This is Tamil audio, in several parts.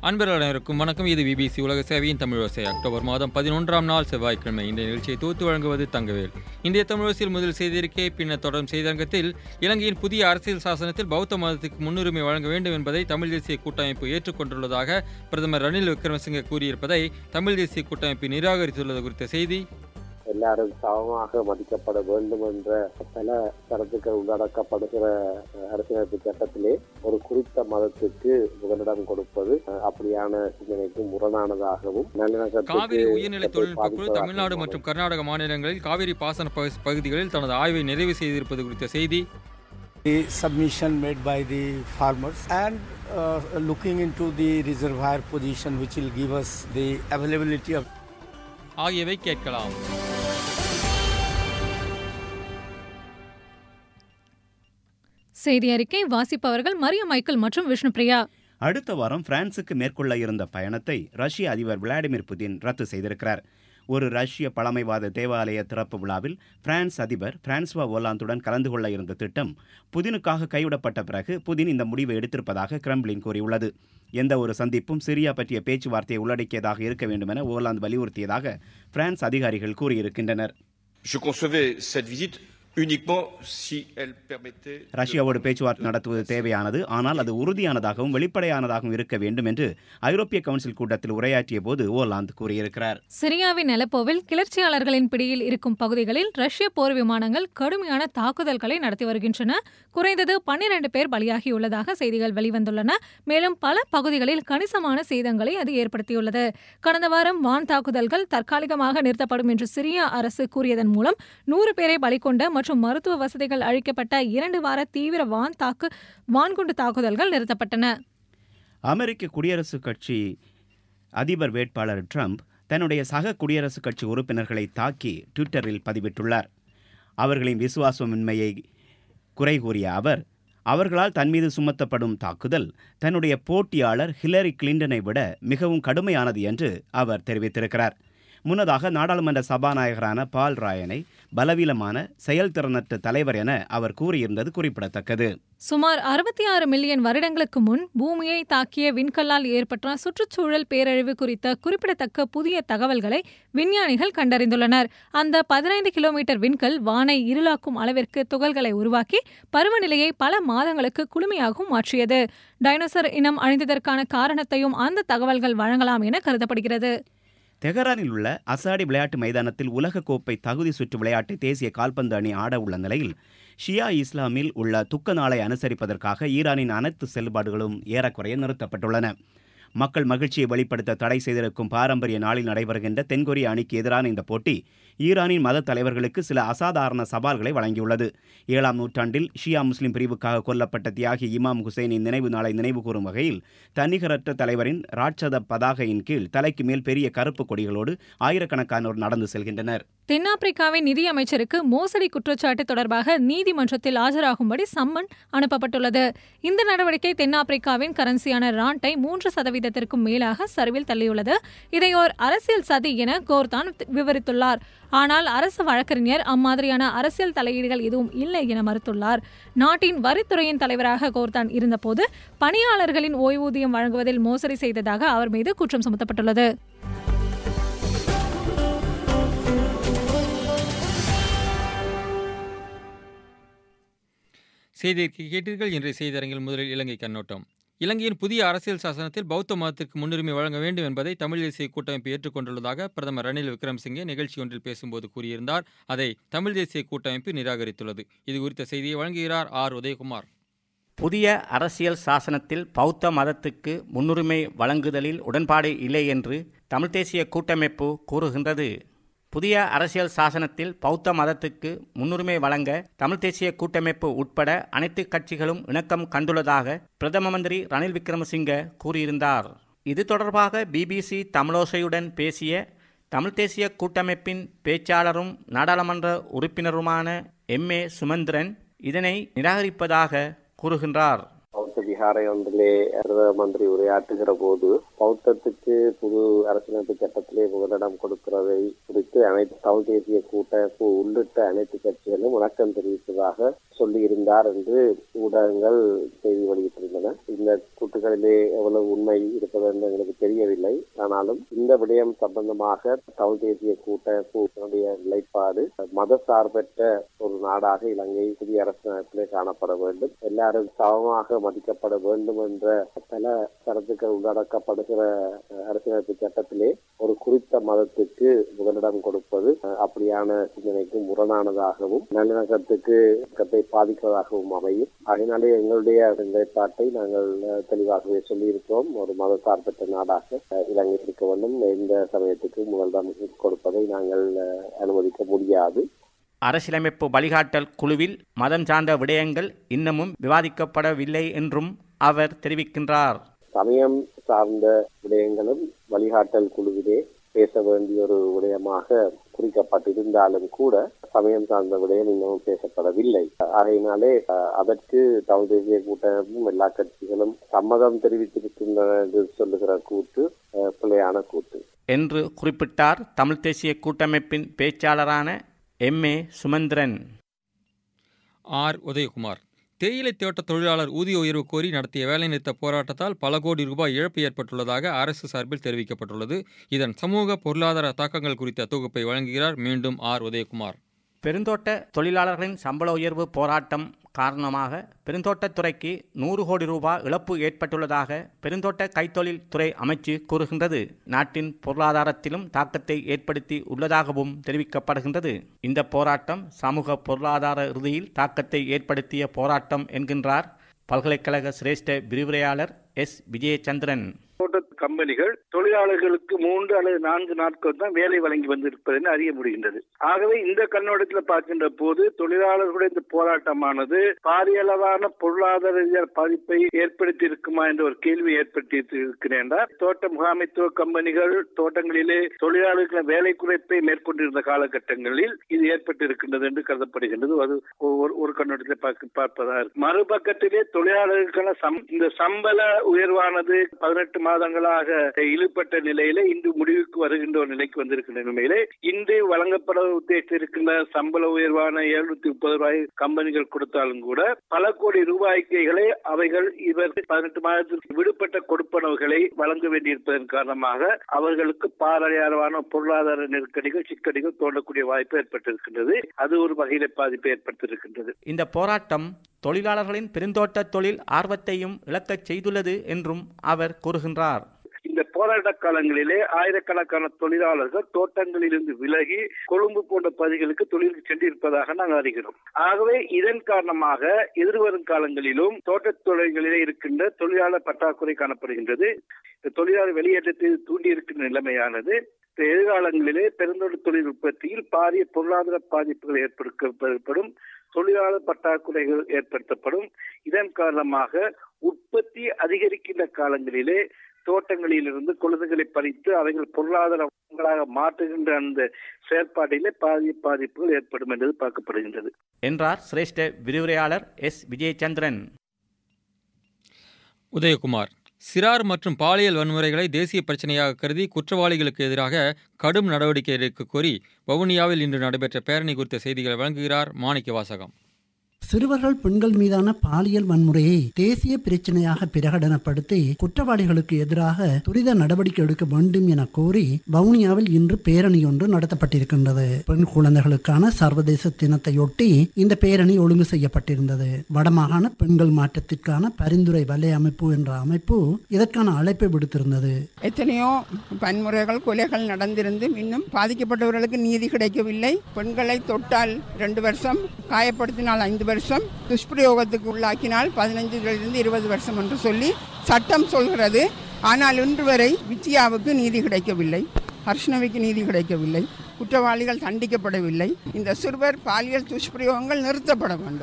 அன்பர்கள் அனைவருக்கும் வணக்கம் இது பிபிசி உலக சேவையின் தமிழோசை அக்டோபர் மாதம் பதினொன்றாம் நாள் செவ்வாய்க்கிழமை இந்த நிகழ்ச்சியை தொகுத்து வழங்குவது தங்கவேல் இந்திய தமிழோசையில் முதல் செய்திருக்கை பின்னர் தொடரும் செய்தியரங்கத்தில் இலங்கையின் புதிய அரசியல் சாசனத்தில் பௌத்த மதத்துக்கு முன்னுரிமை வழங்க வேண்டும் என்பதை தமிழ் தேசிய கூட்டமைப்பு ஏற்றுக்கொண்டுள்ளதாக பிரதமர் ரணில் விக்ரமசிங்கே கூறியிருப்பதை தமிழ் தேசிய கூட்டமைப்பு நிராகரித்துள்ளது குறித்த செய்தி எல்லாரும் சமமாக மதிக்கப்பட வேண்டும் என்ற பல கருத்துக்கள் உள்ளடக்கப்படுகிற அஹ், அரசியலமைப்பு சட்டத்திலே ஒரு குறித்த மதத்துக்கு முதலிடம் கொடுப்பது அஹ், அப்படியான சிந்தனைக்கு முரணானதாகவும் நல்லிணக்கத்துக்கு காவிரி உயர்நிலை தொழில்நுட்ப குழு பாதிப்பதாகவும் தமிழ்நாடு மற்றும் கர்நாடக மாநிலங்களில் காவிரி பாசன பகு- பகுதிகளில் தனது ஆய்வை நிறைவு செய்திருப்பது குறித்த செய்தி the submission made by the farmers and uh, looking into the reservoir position which will give us the availability of ஆகியவை கேட்கலாம் செய்தி அறிக்கை வாசிப்பவர்கள் மரிய மைக்கேல் மற்றும் விஷ்ணுபிரியா அடுத்த வாரம் பிரான்சுக்கு மேற்கொள்ள இருந்த பயணத்தை ரஷ்ய அதிபர் விளாடிமிர் புதின் ரத்து செய்திருக்கிறார் ஒரு ரஷ்ய பழமைவாத தேவாலய திறப்பு விழாவில் பிரான்ஸ் அதிபர் பிரான்சுவா ஓலாந்துடன் கலந்து கொள்ள இருந்த திட்டம் புதினுக்காக கைவிடப்பட்ட பிறகு புதின் இந்த முடிவை எடுத்திருப்பதாக கிரெம்ளின் கூறியுள்ளது எந்த ஒரு சந்திப்பும் சிரியா பற்றிய பேச்சுவார்த்தையை உள்ளடக்கியதாக இருக்க வேண்டும் என ஓலாந்து வலியுறுத்தியதாக பிரான்ஸ் அதிகாரிகள் கூறியிருக்கின்றனர் Je concevais cette visite uniquement si elle permettait. de- ரஷ்யாவோடு பேச்சுவார்த்தை நடத்துவது தேவையானது ஆனால் அது உறுதியானதாகவும் வெளிப்படையானதாகவும் இருக்க வேண்டும் என்று ஐரோப்பிய கவுன்சில் கூட்டத்தில் உரையாற்றிய போது ஓலாந்து கூறியிருக்கிறார் சிரியாவின் அலப்போவில் கிளர்ச்சியாளர்களின் பிடியில் இருக்கும் பகுதிகளில் ரஷ்ய போர் விமானங்கள் கடுமையான தாக்குதல்களை நடத்தி வருகின்றன குறைந்தது பன்னிரண்டு பேர் பலியாகியுள்ளதாக செய்திகள் வெளிவந்துள்ளன மேலும் பல பகுதிகளில் கணிசமான சேதங்களை அது ஏற்படுத்தியுள்ளது கடந்த வாரம் வான் தாக்குதல்கள் தற்காலிகமாக நிறுத்தப்படும் என்று சிரியா அரசு கூறியதன் மூலம் நூறு பேரை பலி கொண்ட மற்றும் மருத்துவ வசதிகள் அழிக்கப்பட்ட இரண்டு வார தீவிர வான் தாக்கு வான்குண்டு தாக்குதல்கள் நிறுத்தப்பட்டன அமெரிக்க குடியரசுக் கட்சி அதிபர் வேட்பாளர் ட்ரம்ப் தன்னுடைய சக குடியரசுக் கட்சி உறுப்பினர்களை தாக்கி ட்விட்டரில் பதிவிட்டுள்ளார் அவர்களின் விசுவாசமின்மையை குறை கூறிய அவர் அவர்களால் தன் மீது சுமத்தப்படும் தாக்குதல் தன்னுடைய போட்டியாளர் ஹிலரி கிளின்டனை விட மிகவும் கடுமையானது என்று அவர் தெரிவித்திருக்கிறார் முன்னதாக நாடாளுமன்ற சபாநாயகரான பால் ராயனை பலவீனமான செயல்திறனற்ற தலைவர் என அவர் கூறியிருந்தது குறிப்பிடத்தக்கது சுமார் அறுபத்தி ஆறு மில்லியன் வருடங்களுக்கு முன் பூமியை தாக்கிய விண்கல்லால் ஏற்பட்ட சுற்றுச்சூழல் பேரழிவு குறித்த குறிப்பிடத்தக்க புதிய தகவல்களை விஞ்ஞானிகள் கண்டறிந்துள்ளனர் அந்த பதினைந்து கிலோமீட்டர் விண்கல் வானை இருளாக்கும் அளவிற்கு துகள்களை உருவாக்கி பருவநிலையை பல மாதங்களுக்கு குளுமையாகவும் மாற்றியது டைனோசர் இனம் அழிந்ததற்கான காரணத்தையும் அந்த தகவல்கள் வழங்கலாம் என கருதப்படுகிறது தெஹரானில் உள்ள அசாடி விளையாட்டு மைதானத்தில் உலகக்கோப்பை தகுதி சுற்று விளையாட்டை தேசிய கால்பந்து அணி ஆட உள்ள நிலையில் ஷியா இஸ்லாமில் உள்ள துக்க நாளை அனுசரிப்பதற்காக ஈரானின் அனைத்து செயல்பாடுகளும் ஏறக்குறைய நிறுத்தப்பட்டுள்ளன மக்கள் மகிழ்ச்சியை வெளிப்படுத்த தடை செய்திருக்கும் பாரம்பரிய நாளில் நடைபெறுகின்ற தென்கொரிய அணிக்கு எதிரான இந்த போட்டி ஈரானின் மத தலைவர்களுக்கு சில அசாதாரண சவால்களை வழங்கியுள்ளது ஏழாம் நூற்றாண்டில் ஷியா முஸ்லிம் பிரிவுக்காக கொல்லப்பட்ட தியாகி இமாம் ஹுசைனின் நினைவு நாளை நினைவு கூறும் வகையில் தன்னிகரற்ற தலைவரின் ராட்சத பதாகையின் கீழ் தலைக்கு மேல் பெரிய கருப்பு கொடிகளோடு ஆயிரக்கணக்கானோர் நடந்து செல்கின்றனர் தென்னாப்பிரிக்காவின் நிதியமைச்சருக்கு மோசடி குற்றச்சாட்டு தொடர்பாக நீதிமன்றத்தில் ஆஜராகும்படி சம்மன் அனுப்பப்பட்டுள்ளது இந்த நடவடிக்கை தென்னாப்பிரிக்காவின் கரன்சியான ராண்டை மூன்று சதவீதத்திற்கும் மேலாக சரிவில் தள்ளியுள்ளது இதை ஓர் அரசியல் சதி என கோர்தான் விவரித்துள்ளார் ஆனால் அரசு வழக்கறிஞர் அம்மாதிரியான அரசியல் தலையீடுகள் எதுவும் இல்லை என மறுத்துள்ளார் நாட்டின் வரித்துறையின் தலைவராக கோர்தான் இருந்தபோது பணியாளர்களின் ஓய்வூதியம் வழங்குவதில் மோசடி செய்ததாக அவர் மீது குற்றம் சுமத்தப்பட்டுள்ளது செய்திக்கு கேட்டீர்கள் இன்றைய செய்தியரங்கில் முதலில் இலங்கை கண்ணோட்டம் இலங்கையின் புதிய அரசியல் சாசனத்தில் பௌத்த மதத்திற்கு முன்னுரிமை வழங்க வேண்டும் என்பதை தமிழ் தேசிய கூட்டமைப்பு ஏற்றுக்கொண்டுள்ளதாக பிரதமர் ரணில் விக்ரமசிங்கே நிகழ்ச்சி ஒன்றில் பேசும்போது கூறியிருந்தார் அதை தமிழ் தேசிய கூட்டமைப்பு நிராகரித்துள்ளது இது குறித்த செய்தியை வழங்குகிறார் ஆர் உதயகுமார் புதிய அரசியல் சாசனத்தில் பௌத்த மதத்துக்கு முன்னுரிமை வழங்குதலில் உடன்பாடு இல்லை என்று தமிழ் தேசிய கூட்டமைப்பு கூறுகின்றது புதிய அரசியல் சாசனத்தில் பௌத்த மதத்துக்கு முன்னுரிமை வழங்க தமிழ் தேசிய கூட்டமைப்பு உட்பட அனைத்து கட்சிகளும் இணக்கம் கண்டுள்ளதாக பிரதம மந்திரி ரணில் விக்ரமசிங்க கூறியிருந்தார் இது தொடர்பாக பிபிசி தமிழோசையுடன் பேசிய தமிழ் தேசிய கூட்டமைப்பின் பேச்சாளரும் நாடாளுமன்ற உறுப்பினருமான எம் ஏ சுமந்திரன் இதனை நிராகரிப்பதாக கூறுகின்றார் பௌத்த அரச விகாரை ஒன்றிலே பிரதம மந்திரி உரையாற்றுகிற போது பௌத்தத்துக்கு புது அரசியலமைப்பு சட்டத்திலே முதலிடம் கொடுக்கிறதை குறித்து அனைத்து தமிழ் தேசிய கூட்டமைப்பு உள்ளிட்ட அனைத்து கட்சிகளும் வணக்கம் தெரிவித்ததாக சொல்லியிருந்தார் என்று ஊடகங்கள் செய்தி வெளியிட்டிருந்தன இந்த கூட்டுகளிலே எவ்வளவு உண்மை இருப்பது என்று எங்களுக்கு தெரியவில்லை ஆனாலும் இந்த விடயம் சம்பந்தமாக தமிழ் தேசிய கூட்டமைப்பு நிலைப்பாடு மத சார்பற்ற ஒரு நாடாக இலங்கை புதிய அரசியலமைப்பிலே காணப்பட வேண்டும் எல்லாரும் சமமாக மதிக்கப்பட வேண்டும் என்ற பல கருத்துக்கள் உள்ளடக்கப்படுகிற அரசியலமைப்பு சட்டத்திலே ஒரு குறித்த மதத்துக்கு முதலிடம் கொடுப்பது அப்படியான சிந்தனைக்கு முரணானதாகவும் நல்லிணக்கத்துக்கு கத்தை பாதிப்பதாகவும் அமையும் அதனாலே எங்களுடைய நிலைப்பாட்டை நாங்கள் தெளிவாகவே சொல்லியிருக்கிறோம் ஒரு மத சார்பற்ற நாடாக இலங்கை இருக்க வேண்டும் எந்த சமயத்துக்கு முதலிடம் கொடுப்பதை நாங்கள் அனுமதிக்க முடியாது அரசியலமைப்பு வழிகாட்டல் குழுவில் மதம் சார்ந்த விடயங்கள் இன்னமும் விவாதிக்கப்படவில்லை என்றும் அவர் தெரிவிக்கின்றார் சமயம் சார்ந்த விடயங்களும் வழிகாட்டல் குழுவிலே பேச வேண்டிய ஒரு விடயமாக குறிக்கப்பட்டிருந்தாலும் கூட சமயம் சார்ந்த விடயம் இன்னமும் பேசப்படவில்லை ஆகையினாலே அதற்கு தமிழ் தேசிய கூட்டமைப்பும் எல்லா கட்சிகளும் சம்மதம் தெரிவித்திருக்கின்றன என்று சொல்லுகிற கூட்டு பிள்ளையான கூட்டு என்று குறிப்பிட்டார் தமிழ் தேசிய கூட்டமைப்பின் பேச்சாளரான M A Sumanthiran R Udayakumar தேயிலை தோட்ட தொழிலாளர் ஊதிய உயர்வு கோரி நடத்திய வேலைநிறுத்த போராட்டத்தால் பல கோடி ரூபாய் இழப்பு ஏற்பட்டுள்ளதாக அரசு சார்பில் தெரிவிக்கப்பட்டுள்ளது இதன் சமூக பொருளாதார தாக்கங்கள் குறித்த தொகுப்பை வழங்குகிறார் மீண்டும் ஆர் உதயகுமார் பெருந்தோட்ட தொழிலாளர்களின் சம்பள உயர்வு போராட்டம் காரணமாக பெருந்தோட்டத்துறைக்கு நூறு கோடி ரூபாய் இழப்பு ஏற்பட்டுள்ளதாக பெருந்தோட்ட கைத்தொழில் துறை அமைச்சு கூறுகின்றது நாட்டின் பொருளாதாரத்திலும் தாக்கத்தை ஏற்படுத்தி உள்ளதாகவும் தெரிவிக்கப்படுகின்றது இந்த போராட்டம் சமூக பொருளாதார இறுதியில் தாக்கத்தை ஏற்படுத்திய போராட்டம் என்கின்றார் பல்கலைக்கழக சிரேஷ்ட விரிவுரையாளர் எஸ் விஜயச்சந்திரன் தோட்ட கம்பெனிகள் தொழிலாளர்களுக்கு மூன்று அல்லது நான்கு நாட்கள் தான் வேலை வழங்கி வந்திருப்பது என்று அறிய முடிகின்றது ஆகவே இந்த கண்ணோட்டத்தில் பார்க்கின்ற போது தொழிலாளர்களுடைய இந்த போராட்டமானது பாரியளவான பொருளாதார பாதிப்பை ஏற்படுத்தி இருக்குமா என்ற ஒரு கேள்வி ஏற்படுத்தி இருக்கிறேன் தோட்ட முகாமைத்துவ கம்பெனிகள் தோட்டங்களிலே தொழிலாளர்கள் வேலை குறைப்பை மேற்கொண்டிருந்த காலகட்டங்களில் இது ஏற்பட்டிருக்கின்றது என்று கருதப்படுகின்றது அது ஒரு கண்ணோட்டத்தில் பார்ப்பதா மறுபக்கத்திலே தொழிலாளர்களுக்கான இந்த சம்பள உயர்வானது பதினெட்டு மாதங்களாக இழுப்பட்ட நிலையில இன்று முடிவுக்கு வருகின்ற ஒரு நிலைக்கு வந்திருக்கின்ற நிலையிலே இன்று வழங்கப்பட உத்தேசித்திருக்கின்ற சம்பள உயர்வான எழுநூத்தி முப்பது ரூபாய் கம்பெனிகள் கொடுத்தாலும் கூட பல கோடி ரூபாய்க்கைகளை அவைகள் இவர் பதினெட்டு மாதத்திற்கு விடுபட்ட கொடுப்பனவுகளை வழங்க வேண்டியிருப்பதன் காரணமாக அவர்களுக்கு பாராளமான பொருளாதார நெருக்கடிகள் சிக்கடிகள் தோன்றக்கூடிய வாய்ப்பு ஏற்பட்டிருக்கின்றது அது ஒரு வகையில பாதிப்பை ஏற்படுத்தியிருக்கின்றது இந்த போராட்டம் தொழிலாளர்களின் பெருந்தோட்ட தொழில் ஆர்வத்தையும் இழக்கச் செய்துள்ளது என்றும் அவர் கூறுகின்றார் இந்த போராட்ட காலங்களிலே ஆயிரக்கணக்கான தொழிலாளர்கள் தோட்டங்களிலிருந்து விலகி கொழும்பு போன்ற பகுதிகளுக்கு தொழிலுக்கு சென்றிருப்பதாக நாங்கள் அறிகிறோம் ஆகவே இதன் காரணமாக எதிர்வரும் காலங்களிலும் தோட்டத் தொழில்களிலே இருக்கின்ற தொழிலாளர் பற்றாக்குறை காணப்படுகின்றது இந்த தொழிலாளர் வெளியேற்றத்தை தூண்டி இருக்கின்ற நிலைமையானது எதிர்காலங்களிலே பெருந்தோட்ட தொழில் உற்பத்தியில் பாரிய பொருளாதார பாதிப்புகள் ஏற்படுத்தப்படும் தொழிலாளர் பற்றாக்குறைகள் ஏற்படுத்தப்படும் இதன் காரணமாக உற்பத்தி அதிகரிக்கின்ற காலங்களிலே தோட்டங்களிலிருந்து கொழுதுகளை பறித்து அவைகள் பொருளாதார வளங்களாக மாற்றுகின்ற அந்த செயற்பாட்டிலே பாதிய பாதிப்புகள் ஏற்படும் என்பது பார்க்கப்படுகின்றது என்றார் சிரேஷ்ட விரிவுரையாளர் எஸ் விஜயச்சந்திரன் உதயகுமார் சிறார் மற்றும் பாலியல் வன்முறைகளை தேசிய பிரச்சனையாக கருதி குற்றவாளிகளுக்கு எதிராக கடும் நடவடிக்கை எடுக்க கோரி வவுனியாவில் இன்று நடைபெற்ற பேரணி குறித்த செய்திகளை வழங்குகிறார் மாணிக்க வாசகம் சிறுவர்கள் பெண்கள் மீதான பாலியல் வன்முறையை தேசிய பிரச்சனையாக பிரகடனப்படுத்தி குற்றவாளிகளுக்கு எதிராக துரித நடவடிக்கை எடுக்க வேண்டும் என கோரி வவுனியாவில் இன்று பேரணி ஒன்று நடத்தப்பட்டிருக்கின்றது பெண் குழந்தைகளுக்கான சர்வதேச தினத்தையொட்டி இந்த பேரணி ஒழுங்கு செய்யப்பட்டிருந்தது வடமாகாண பெண்கள் மாற்றத்திற்கான பரிந்துரை வலை அமைப்பு என்ற அமைப்பு இதற்கான அழைப்பை விடுத்திருந்தது எத்தனையோ வன்முறைகள் கொலைகள் நடந்திருந்தும் இன்னும் பாதிக்கப்பட்டவர்களுக்கு நீதி கிடைக்கவில்லை பெண்களை தொட்டால் ரெண்டு வருஷம் காயப்படுத்தினால் ஐந்து வருஷம் துஷ்பிரயோகத்துக்கு உள்ளாக்கினால் பதினஞ்சிலிருந்து இருபது வருஷம் என்று சொல்லி சட்டம் சொல்கிறது ஆனால் இன்று வரை வித்யாவுக்கு நீதி கிடைக்கவில்லை ஹர்ஷ்ணவிக்கு நீதி கிடைக்கவில்லை குற்றவாளிகள் தண்டிக்கப்படவில்லை இந்த சிறுவர் பாலியல் துஷ்பிரயோகங்கள் நிறுத்தப்பட வேண்டும்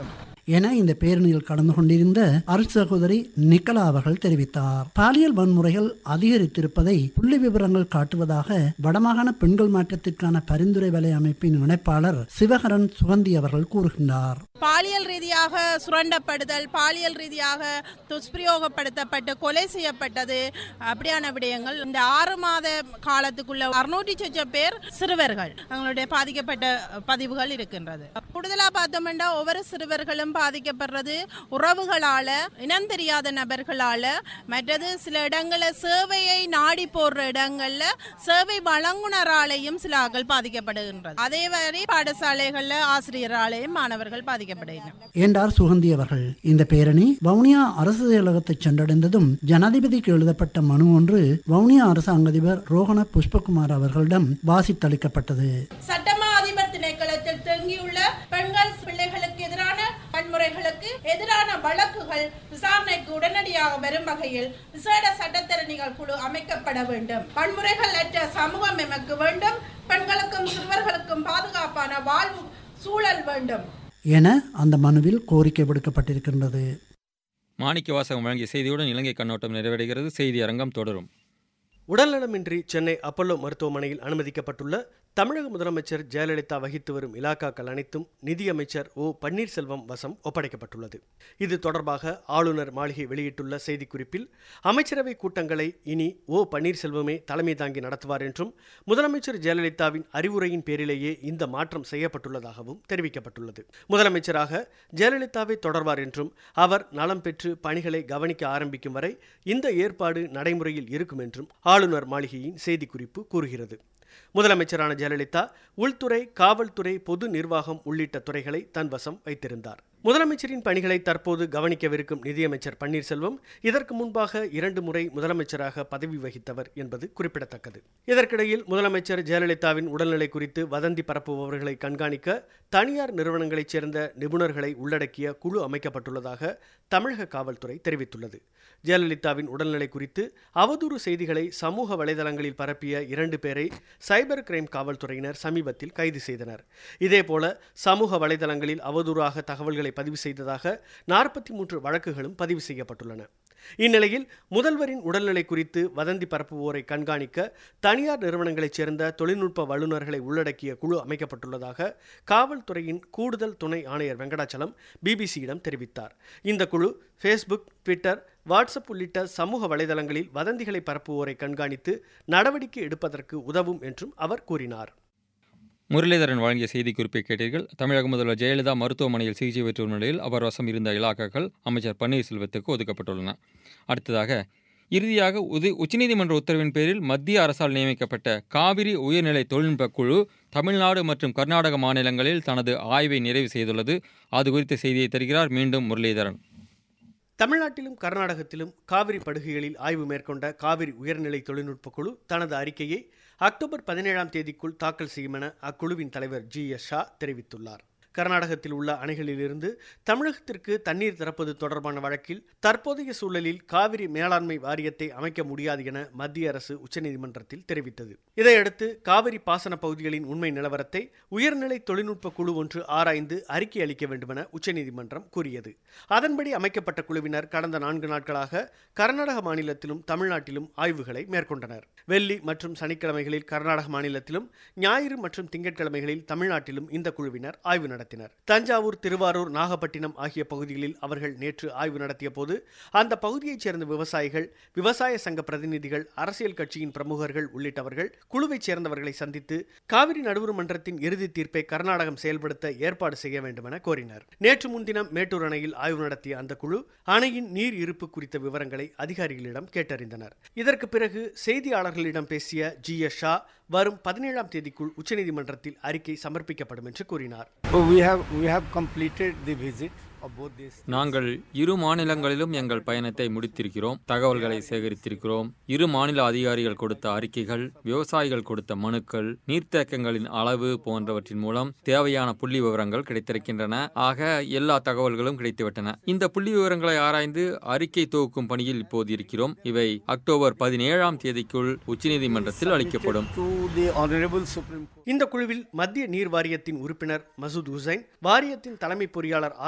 என இந்த பேரணியில் கலந்து கொண்டிருந்த அரசு சகோதரி நிக்கலா அவர்கள் தெரிவித்தார் பாலியல் வன்முறைகள் அதிகரித்திருப்பதை புள்ளி விவரங்கள் காட்டுவதாக வடமாகாண பெண்கள் மாற்றத்திற்கான பரிந்துரை வலை அமைப்பின் இணைப்பாளர் சிவகரன் சுகந்தி அவர்கள் கூறுகின்றார் பாலியல் ரீதியாக சுரண்டப்படுதல் பாலியல் ரீதியாக துஷ்பிரயோகப்படுத்தப்பட்டு கொலை செய்யப்பட்டது அப்படியான விடயங்கள் இந்த ஆறு மாத காலத்துக்குள்ள அறுநூற்றி சொச்ச பேர் சிறுவர்கள் அவங்களுடைய பாதிக்கப்பட்ட பதிவுகள் இருக்கின்றது கூடுதலா பார்த்தோம்னா ஒவ்வொரு சிறுவர்களும் பாதிக்கப்படுறது உறவுகளால இனம் தெரியாத நபர்களால மற்றது சில இடங்கள்ல சேவையை நாடி போடுற இடங்கள்ல சேவை வழங்குனராலையும் சில ஆக்கள் பாதிக்கப்படுகின்றது அதே மாதிரி பாடசாலைகள்ல ஆசிரியராலையும் மாணவர்கள் பாதிக்கப்படுகின்றனர் என்றார் சுகந்தி அவர்கள் இந்த பேரணி வவுனியா அரசு செயலகத்தை சென்றடைந்ததும் ஜனாதிபதிக்கு எழுதப்பட்ட மனு ஒன்று வவுனியா அரசாங்க அதிபர் ரோஹண புஷ்பகுமார் அவர்களிடம் வாசித்தளிக்கப்பட்டது சட்டமா அதிபர் திணைக்களத்தில் தங்கியுள்ள பெண்கள் பிள்ளைகளுக்கு எதிரான வன்முறைகளுக்கு எதிரான வழக்குகள் விசாரணைக்கு உடனடியாக வரும் வகையில் விசேட சட்டத்தரணிகள் குழு அமைக்கப்பட வேண்டும் வன்முறைகள் அற்ற சமூகம் எமக்கு வேண்டும் பெண்களுக்கும் சிறுவர்களுக்கும் பாதுகாப்பான வாழ்வு சூழல் வேண்டும் என அந்த மனுவில் கோரிக்கை விடுக்கப்பட்டிருக்கின்றது மாணிக்க வாசகம் வழங்கிய செய்தியுடன் இலங்கை கண்ணோட்டம் நிறைவடைகிறது செய்தி அரங்கம் தொடரும் உடல்நலமின்றி சென்னை அப்பல்லோ மருத்துவமனையில் அனுமதிக்கப்பட்டுள்ள தமிழக முதலமைச்சர் ஜெயலலிதா வகித்து வரும் இலாக்காக்கள் அனைத்தும் நிதியமைச்சர் ஓ பன்னீர்செல்வம் வசம் ஒப்படைக்கப்பட்டுள்ளது இது தொடர்பாக ஆளுநர் மாளிகை வெளியிட்டுள்ள செய்திக்குறிப்பில் அமைச்சரவை கூட்டங்களை இனி ஓ பன்னீர்செல்வமே தலைமை தாங்கி நடத்துவார் என்றும் முதலமைச்சர் ஜெயலலிதாவின் அறிவுரையின் பேரிலேயே இந்த மாற்றம் செய்யப்பட்டுள்ளதாகவும் தெரிவிக்கப்பட்டுள்ளது முதலமைச்சராக ஜெயலலிதாவை தொடர்வார் என்றும் அவர் நலம் பெற்று பணிகளை கவனிக்க ஆரம்பிக்கும் வரை இந்த ஏற்பாடு நடைமுறையில் இருக்கும் என்றும் ஆளுநர் மாளிகையின் செய்திக்குறிப்பு கூறுகிறது முதலமைச்சரான ஜெயலலிதா உள்துறை காவல்துறை பொது நிர்வாகம் உள்ளிட்ட துறைகளை தன் வசம் வைத்திருந்தார் முதலமைச்சரின் பணிகளை தற்போது கவனிக்கவிருக்கும் நிதியமைச்சர் பன்னீர்செல்வம் இதற்கு முன்பாக இரண்டு முறை முதலமைச்சராக பதவி வகித்தவர் என்பது குறிப்பிடத்தக்கது இதற்கிடையில் முதலமைச்சர் ஜெயலலிதாவின் உடல்நிலை குறித்து வதந்தி பரப்புபவர்களை கண்காணிக்க தனியார் நிறுவனங்களைச் சேர்ந்த நிபுணர்களை உள்ளடக்கிய குழு அமைக்கப்பட்டுள்ளதாக தமிழக காவல்துறை தெரிவித்துள்ளது ஜெயலலிதாவின் உடல்நிலை குறித்து அவதூறு செய்திகளை சமூக வலைதளங்களில் பரப்பிய இரண்டு பேரை சைபர் கிரைம் காவல்துறையினர் சமீபத்தில் கைது செய்தனர் இதேபோல சமூக வலைதளங்களில் அவதூறாக தகவல்களை பதிவு செய்ததாக நாற்பத்தி மூன்று வழக்குகளும் பதிவு செய்யப்பட்டுள்ளன இந்நிலையில் முதல்வரின் உடல்நிலை குறித்து வதந்தி பரப்புவோரை கண்காணிக்க தனியார் நிறுவனங்களைச் சேர்ந்த தொழில்நுட்ப வல்லுநர்களை உள்ளடக்கிய குழு அமைக்கப்பட்டுள்ளதாக காவல்துறையின் கூடுதல் துணை ஆணையர் வெங்கடாச்சலம் பிபிசியிடம் தெரிவித்தார் இந்த குழு ஃபேஸ்புக் ட்விட்டர் வாட்ஸ்அப் உள்ளிட்ட சமூக வலைதளங்களில் வதந்திகளை பரப்புவோரை கண்காணித்து நடவடிக்கை எடுப்பதற்கு உதவும் என்றும் அவர் கூறினார் முரளிதரன் வழங்கிய செய்திக்குறிப்பை கேட்டீர்கள் தமிழக முதல்வர் ஜெயலலிதா மருத்துவமனையில் சிகிச்சை பெற்று வரும் நிலையில் அவர் வசம் இருந்த இலாக்காக்கள் அமைச்சர் பன்னீர்செல்வத்துக்கு ஒதுக்கப்பட்டுள்ளன அடுத்ததாக இறுதியாக உது உச்சநீதிமன்ற உத்தரவின் பேரில் மத்திய அரசால் நியமிக்கப்பட்ட காவிரி உயர்நிலை தொழில்நுட்ப குழு தமிழ்நாடு மற்றும் கர்நாடக மாநிலங்களில் தனது ஆய்வை நிறைவு செய்துள்ளது அது குறித்த செய்தியை தருகிறார் மீண்டும் முரளிதரன் தமிழ்நாட்டிலும் கர்நாடகத்திலும் காவிரி படுகைகளில் ஆய்வு மேற்கொண்ட காவிரி உயர்நிலை தொழில்நுட்ப குழு தனது அறிக்கையை அக்டோபர் பதினேழாம் தேதிக்குள் தாக்கல் செய்யும் என அக்குழுவின் தலைவர் ஜி எஸ் ஷா தெரிவித்துள்ளார் கர்நாடகத்தில் உள்ள அணைகளிலிருந்து தமிழகத்திற்கு தண்ணீர் திறப்பது தொடர்பான வழக்கில் தற்போதைய சூழலில் காவிரி மேலாண்மை வாரியத்தை அமைக்க முடியாது என மத்திய அரசு உச்சநீதிமன்றத்தில் தெரிவித்தது இதையடுத்து காவிரி பாசன பகுதிகளின் உண்மை நிலவரத்தை உயர்நிலை தொழில்நுட்ப குழு ஒன்று ஆராய்ந்து அறிக்கை அளிக்க வேண்டுமென உச்சநீதிமன்றம் கூறியது அதன்படி அமைக்கப்பட்ட குழுவினர் கடந்த நான்கு நாட்களாக கர்நாடக மாநிலத்திலும் தமிழ்நாட்டிலும் ஆய்வுகளை மேற்கொண்டனர் வெள்ளி மற்றும் சனிக்கிழமைகளில் கர்நாடக மாநிலத்திலும் ஞாயிறு மற்றும் திங்கட்கிழமைகளில் தமிழ்நாட்டிலும் இந்த குழுவினர் ஆய்வு நடத்தினர் தஞ்சாவூர் திருவாரூர் நாகப்பட்டினம் ஆகிய பகுதிகளில் அவர்கள் நேற்று ஆய்வு நடத்திய போது அந்த பகுதியைச் சேர்ந்த விவசாயிகள் விவசாய சங்க பிரதிநிதிகள் அரசியல் கட்சியின் பிரமுகர்கள் உள்ளிட்டவர்கள் குழுவைச் சேர்ந்தவர்களை சந்தித்து காவிரி நடுவர் மன்றத்தின் இறுதி தீர்ப்பை கர்நாடகம் செயல்படுத்த ஏற்பாடு செய்ய வேண்டும் என கோரினர் நேற்று முன்தினம் மேட்டூர் அணையில் ஆய்வு நடத்திய அந்த குழு அணையின் நீர் இருப்பு குறித்த விவரங்களை அதிகாரிகளிடம் கேட்டறிந்தனர் இதற்கு பிறகு செய்தியாளர்களிடம் பேசிய ஜி எஸ் ஷா வரும் பதினேழாம் தேதிக்குள் உச்சநீதிமன்றத்தில் அறிக்கை சமர்ப்பிக்கப்படும் என்று கூறினார் We have, we have completed the visit of both these. நாங்கள் இரு மாநிலங்களிலும் எங்கள் பயணத்தை முடித்திருக்கிறோம் தகவல்களை சேகரித்திருக்கிறோம் இரு மாநில அதிகாரிகள் கொடுத்த அறிக்கைகள் விவசாயிகள் கொடுத்த மனுக்கள் நீர்த்தேக்கங்களின் அளவு போன்றவற்றின் மூலம் தேவையான புள்ளி விவரங்கள் கிடைத்திருக்கின்றன ஆக எல்லா தகவல்களும் கிடைத்துவிட்டன இந்த புள்ளி விவரங்களை ஆராய்ந்து அறிக்கை தொகுக்கும் பணியில் இப்போது இருக்கிறோம் இவை அக்டோபர் பதினேழாம் தேதிக்குள் உச்சநீதிமன்றத்தில் அளிக்கப்படும் To the Honorable Supreme Court. இந்த குழுவில் மத்திய நீர் வாரியத்தின் உறுப்பினர் மசூத் ஹுசைன் வாரியத்தின் தலைமை பொறியாளர் ஆர் கே குப்தா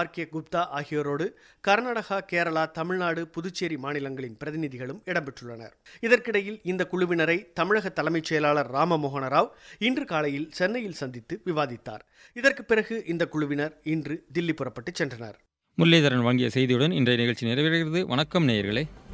குப்தா ஆகியோரோடு கர்நாடகா கேரளா தமிழ்நாடு புதுச்சேரி மாநிலங்களின் பிரதிநிதிகளும் இடம்பெற்றுள்ளனர் இதற்கிடையில் இந்த குழுவினரை தமிழக தலைமைச் செயலாளர் ராமமோகன ராவ் இன்று காலையில் சென்னையில் சந்தித்து விவாதித்தார் இதற்கு பிறகு இந்த குழுவினர் இன்று தில்லி புறப்பட்டு சென்றனர் முரளிதரன் வழங்கிய செய்தியுடன் இன்றைய நிகழ்ச்சி நிறைவேறுகிறது வணக்கம் நேயர்களே